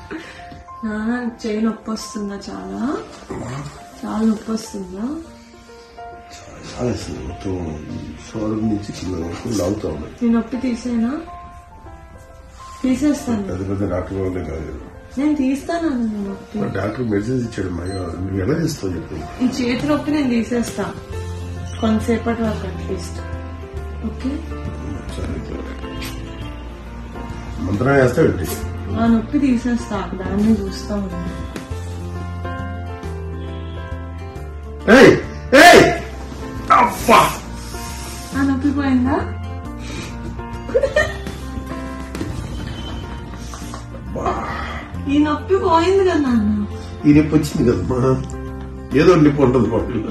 నాన్న చేయి నొప్పి వస్తుందా చాలా చాలా నొప్పి వస్తుందా చాలా అసలు మొత్తం షోల్డర్ నుంచి కింద వరకు లాగుతా ఉన్నాయి నీ నొప్పి తీసేనా తీసేస్తాను పెద్ద పెద్ద డాక్టర్ వాళ్ళే కాదు నేను తీస్తాను నీ నొప్పి మరి డాక్టర్ మెడిసిన్స్ ఇచ్చాడు మా నువ్వు ఎలా చేస్తావు చెప్పు ఈ చేతి నొప్పి నేను తీసేస్తా కొంతసేపటి వరకు అట్లీస్ట్ ఓకే సరే సరే. మంత్రం వేస్తా ఏంటి ఆ నొప్పి తీసేస్తా దాన్ని చూస్తా ఉన్నా ఏయ్ ఏయ్ అబ్బా ఆ నొప్పి పోయిందా ఈ నొప్పి పోయింది కదా నాన్న ఈ నొప్పి వచ్చింది కదమ్మా ఏదో నొప్పి ఉంటుంది పట్టులో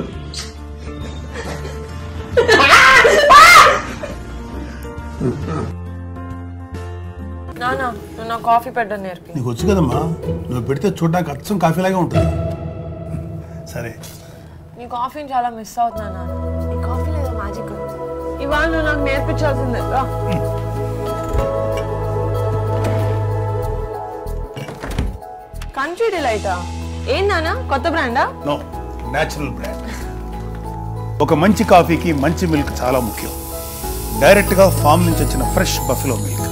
నాన్న నువ్వు నా కాఫీ పెట్టడం నేర్పి నీకు వచ్చు కదమ్మా నువ్వు పెడితే చూడడానికి అచ్చం కాఫీలాగే ఉంటుంది సరే నీ కాఫీని చాలా మిస్ అవుతున్నా నాన్న నీ కాఫీ లేదా మ్యాజిక్ ఇవాళ నువ్వు నాకు నేర్పించాల్సిందే రా కంట్రీ డిలైటా ఏం నాన్న కొత్త బ్రాండా నో న్యాచురల్ బ్రాండ్ ఒక మంచి కాఫీకి మంచి మిల్క్ చాలా ముఖ్యం డైరెక్ట్గా ఫామ్ నుంచి వచ్చిన ఫ్రెష్ బఫెలో మిల్క్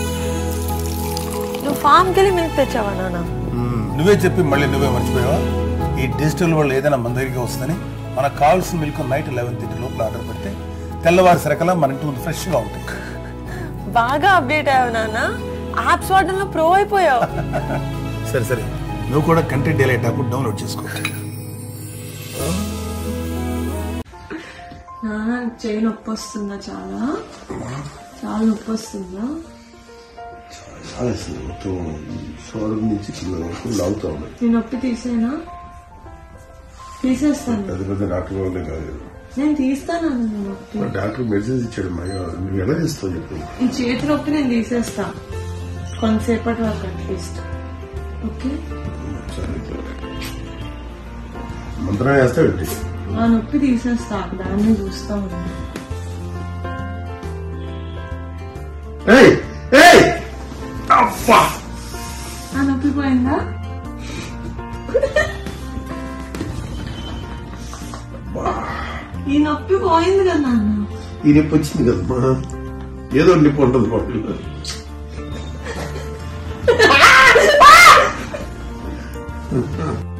నువ్వు ఫామ్కి వెళ్ళి మిల్క్ తెచ్చావా నాన్న నువ్వే చెప్పి మళ్ళీ నువ్వే మర్చిపోయావా ఈ డిజిటల్ వల్ల ఏదైనా మన దగ్గరికి వస్తుందని మనకు కావాల్సిన మిల్క్ నైట్ లెవెన్ థర్టీ లోపల ఆర్డర్ పెడితే తెల్లవారి సరకలా మన ఇంటి ముందు ఫ్రెష్గా ఉంటాయి బాగా అప్డేట్ అయ్యావు నాన్న యాప్స్ వాడడంలో ప్రో అయిపోయావు సరే సరే నువ్వు కూడా కంటెంట్ డైలైట్ యాప్ డౌన్లోడ్ చేసుకో నాన్న చేయి నొప్పి వస్తుందా చాలా చాలా నొప్పి వస్తుందా చాలా అసలు మొత్తం షోల్డర్ నుంచి కింద వరకు లాగుతా ఉన్నాయి నీ నొప్పి తీసేనా తీసేస్తాను పెద్ద పెద్ద డాక్టర్ వాళ్ళే కాదు నేను తీస్తాను నీ నొప్పి మరి డాక్టర్ మెడిసిన్స్ ఇచ్చాడు మా నువ్వు ఎలా చేస్తావు చెప్పు ఈ చేతి నొప్పి నేను తీసేస్తా కొంతసేపటి వరకు అట్లీస్ట్ ఓకే సరే సరే. మంత్రం వేస్తా ఏంటి ఆ నొప్పి తీసేస్తా దాన్ని చూస్తా ఉన్నా ఏయ్ ఏయ్ అబ్బా ఆ నొప్పి పోయిందా ఈ నొప్పి పోయింది కదా నాన్న ఈ నొప్పి వచ్చింది కదమ్మా ఏదో నొప్పి ఉంటుంది పట్టులో ఆ